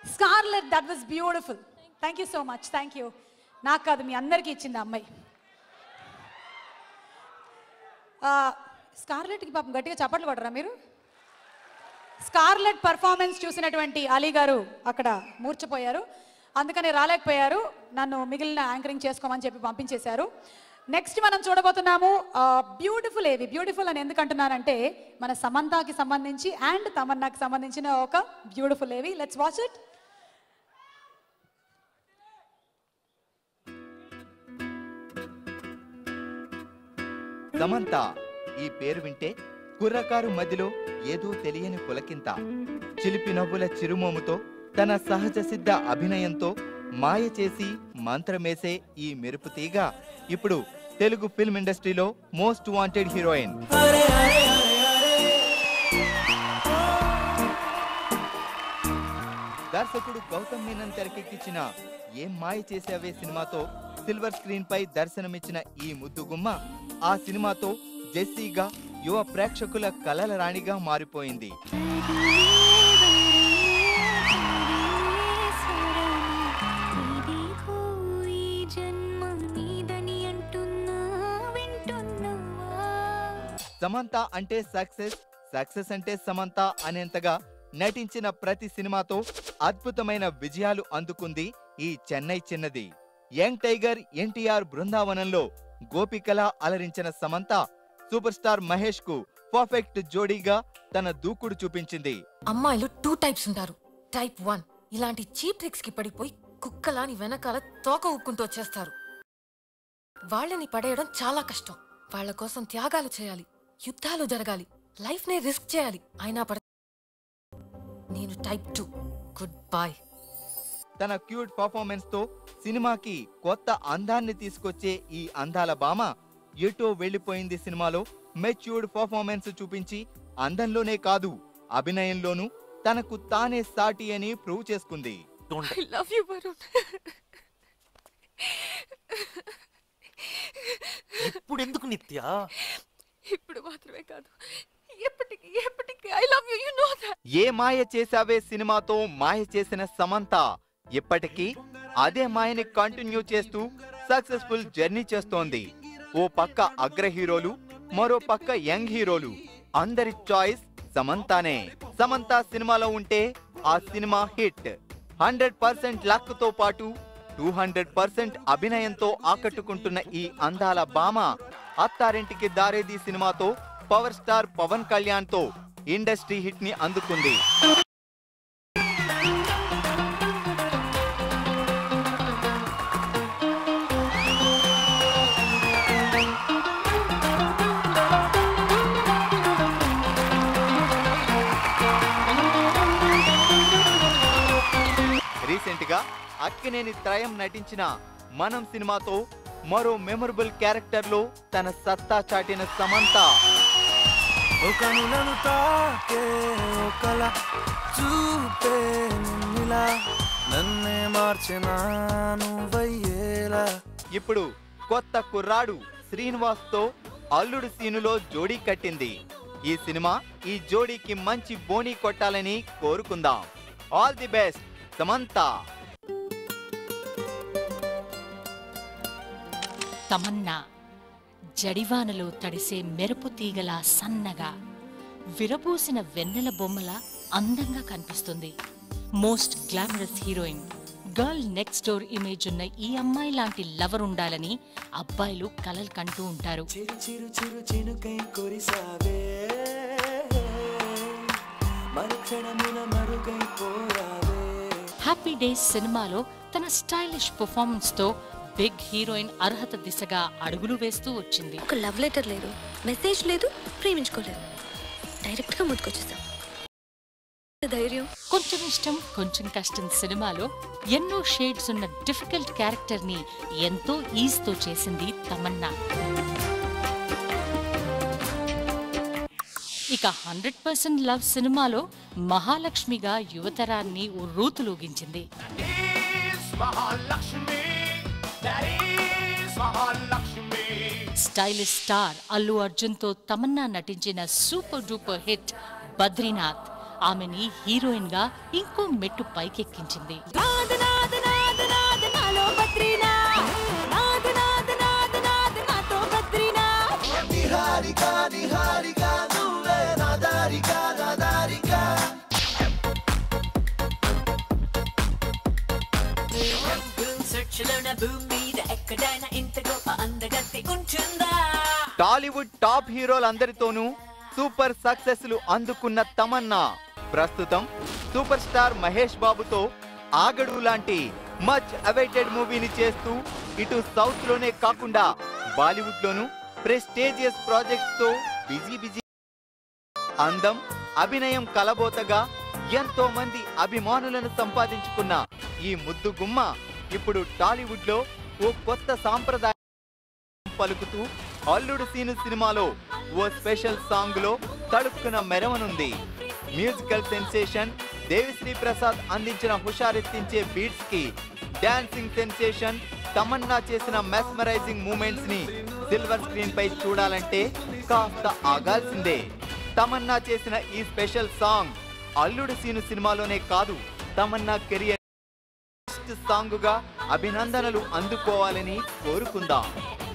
scarlet that was beautiful thank you so much thank you నాకు కాదు మీ అందరికీ ఇచ్చింది ఆ అమ్మాయి స్కార్లెట్కి పాపం గట్టిగా చప్పట్లు కొట్టరా మీరు స్కార్లెట్ పర్ఫార్మెన్స్ చూసినటువంటి అలీ గారు అక్కడ మూర్చపోయారు అందుకని రాలేకపోయారు నన్ను మిగిలిన యాంకరింగ్ చేసుకోమని చెప్పి పంపించేశారు నెక్స్ట్ మనం చూడబోతున్నాము బ్యూటిఫుల్ ఏవి బ్యూటిఫుల్ అని ఎందుకు అంటున్నానంటే మన సమంతాకి సంబంధించి అండ్ తమన్నాకి సంబంధించిన ఒక బ్యూటిఫుల్ ఏవి లెట్స్ వాచ్ ఇట్ సమంత ఈ పేరు వింటే కుర్రకారు మధ్యలో ఏదో తెలియని పులకింత చిలిపి నవ్వుల చిరుమోముతో తన సహజ సిద్ధ అభినయంతో మాయ చేసి మంత్రమేసే ఈ మెరుపు తీగ ఇప్పుడు తెలుగు ఫిల్మ్ ఇండస్ట్రీలో మోస్ట్ వాంటెడ్ హీరోయిన్ దర్శకుడు గౌతమ్ మీనన్ తెరకెక్కించిన ఏం మాయ చేసావే సినిమాతో సిల్వర్ స్క్రీన్ పై దర్శనమిచ్చిన ఈ ముద్దుగుమ్మ ఆ సినిమాతో జెస్సీగా యువ ప్రేక్షకుల కలల రాణిగా మారిపోయింది సమంత అంటే సక్సెస్ సక్సెస్ అంటే సమంత అనేంతగా నటించిన ప్రతి సినిమాతో అద్భుతమైన విజయాలు అందుకుంది ఈ చెన్నై చిన్నది యంగ్ టైగర్ ఎన్టీఆర్ బృందావనంలో గోపికలా అలరించిన సమంత సూపర్ స్టార్ మహేష్ కు పర్ఫెక్ట్ జోడీగా తన దూకుడు చూపించింది అమ్మాయిలు టూ టైప్స్ ఉంటారు టైప్ వన్ ఇలాంటి చీప్ ట్రిక్స్ కి పడిపోయి కుక్కలాని వెనకాల తోక ఊక్కుంటూ వచ్చేస్తారు వాళ్ళని పడేయడం చాలా కష్టం వాళ్ళ కోసం త్యాగాలు చేయాలి యుద్ధాలు జరగాలి లైఫ్ నే రిస్క్ చేయాలి అయినా పడ నేను టైప్ టూ గుడ్ బాయ్ తన క్యూట్ పర్ఫార్మెన్స్ తో సినిమాకి కొత్త అందాన్ని తీసుకొచ్చే ఈ అందాల భామ ఎటో వెళ్లిపోయింది సినిమాలో మెచ్యూర్డ్ పర్ఫార్మెన్స్ చూపించి అందంలోనే కాదు అభినయంలోనూ తనకు తానే సాటి అని ప్రూవ్ చేసుకుంది ఐ లవ్ యు వరుణ్ ఇప్పుడు ఎందుకు నిత్య ఇప్పుడు మాత్రమే కాదు ఎప్పటికీ ఎప్పటికీ I love you you know that Ye Maaya Chesave సినిమాతో మాయ చేసిన సమంత ఇప్పటికీ అదే మాయని కంటిన్యూ చేస్తూ సక్సెస్ఫుల్ జర్నీ చేస్తోంది ఓ పక్క అగ్ర హీరోలు మరో పక్క యంగ్ హీరోలు అందరి చాయిస్ సమంతానే సమంత సినిమాలో ఉంటే ఆ సినిమా హిట్ హండ్రెడ్ పర్సెంట్ లక్ తో పాటు టూ హండ్రెడ్ పర్సెంట్ అభినయంతో ఆకట్టుకుంటున్న ఈ అందాల భామ అత్తారింటికి దారేది సినిమాతో పవర్ స్టార్ పవన్ కళ్యాణ్ తో ఇండస్ట్రీ హిట్ ని అందుకుంది రీసెంట్ గా అక్కినేని త్రయం నటించిన మనం సినిమాతో మరో మెమరబుల్ క్యారెక్టర్ లో తన సత్తా చాటిన సమంత కనులను తాకే ఒకల చూపే నిన్నిలా నన్నే మార్చిన నువ్వయ్యేలా ఇప్పుడు కొత్త కుర్రాడు శ్రీనివాస్ తో అల్లుడు సీనులో జోడీ కట్టింది ఈ సినిమా ఈ జోడీకి మంచి బోనీ కొట్టాలని కోరుకుందాం all the best Samantha Tamannaah జడివానలో తడిసే మెరుపు తీగల సన్నగా విరబూసిన వెన్నెల బొమ్మల అందంగా కనిపిస్తుంది most glamorous heroine girl next door image ఉన్న ఈ అమ్మాయి లాంటి లవర్ ఉండాలని అబ్బాయిలు కలలు కంటూ ఉంటారు చిరు చిరు చిరు చినుకై కొరిసావే మరుక్షణమున మరుగై పోరావే హ్యాపీ డేస్ సినిమాలో తన స్టైలిష్ పర్ఫార్మెన్స్ తో బిగ్ హీరోయిన్ అర్హత దిశగా అడుగులు వేస్తూ వచ్చింది ఒక లవ్ లెటర్ లేదు మెసేజ్ లేదు ప్రేమించుకోలేదు డైరెక్ట్గా ముందుకొచ్చేసాం ధైర్యం కొంచెం ఇష్టం కొంచెం కష్టం సినిమాలో ఎన్నో షేడ్స్ ఉన్న డిఫికల్ట్ క్యారెక్టర్ ని ఎంతో ఈజ్ తో చేసింది తమన్నా ఇక హండ్రెడ్ పర్సెంట్ లవ్ సినిమాలో మహాలక్ష్మిగా యువతరాన్ని ఉర్రూతులూగించింది స్టైలిష్ స్టార్ అల్లు అర్జున్ తో తమన్నా నటించిన సూపర్ డూపర్ హిట్ బద్రీనాథ్ ఆమెని హీరోయిన్ గా ఇంకో మెట్టు పైకెక్కించింది టాలీవుడ్ టాప్ హీరోలందరితోనూ సూపర్ సక్సెస్లు అందుకున్న తమన్నా ప్రస్తుతం సూపర్ స్టార్ మహేష్ బాబుతో ఆగడు లాంటి మచ్ అవైటెడ్ మూవీని చేస్తూ ఇటు సౌత్ లోనే కాకుండా బాలీవుడ్ లోను ప్రెస్టేజియస్ ప్రాజెక్ట్స్ తో బిజీ బిజీ అందం అభినయం కలబోతగా ఎంతో మంది అభిమానులను సంపాదించుకున్న ఈ ముద్దు గుమ్మ ఇప్పుడు టాలీవుడ్ లో ఓ కొత్త సాంప్రదాయం పలుకుతూ అల్లుడు సీను సినిమాలో ఓ స్పెషల్ సాంగ్ లో తడుక్కున మెరవనుంది మ్యూజికల్ సెన్సేషన్ దేవిశ్రీ ప్రసాద్ అందించిన హుషారెత్తించే బీట్స్ కి డాన్సింగ్ సెన్సేషన్ తమన్నా చేసిన మెస్మరైజింగ్ మూమెంట్స్ ని సిల్వర్ స్క్రీన్ పై చూడాలంటే కాస్త ఆగాల్సిందే తమన్నా చేసిన ఈ స్పెషల్ సాంగ్ అల్లుడు సీను సినిమాలోనే కాదు తమన్నా కెరియర్ సాంగ్ గా అభినందనలు అందుకోవాలని కోరుకుందాం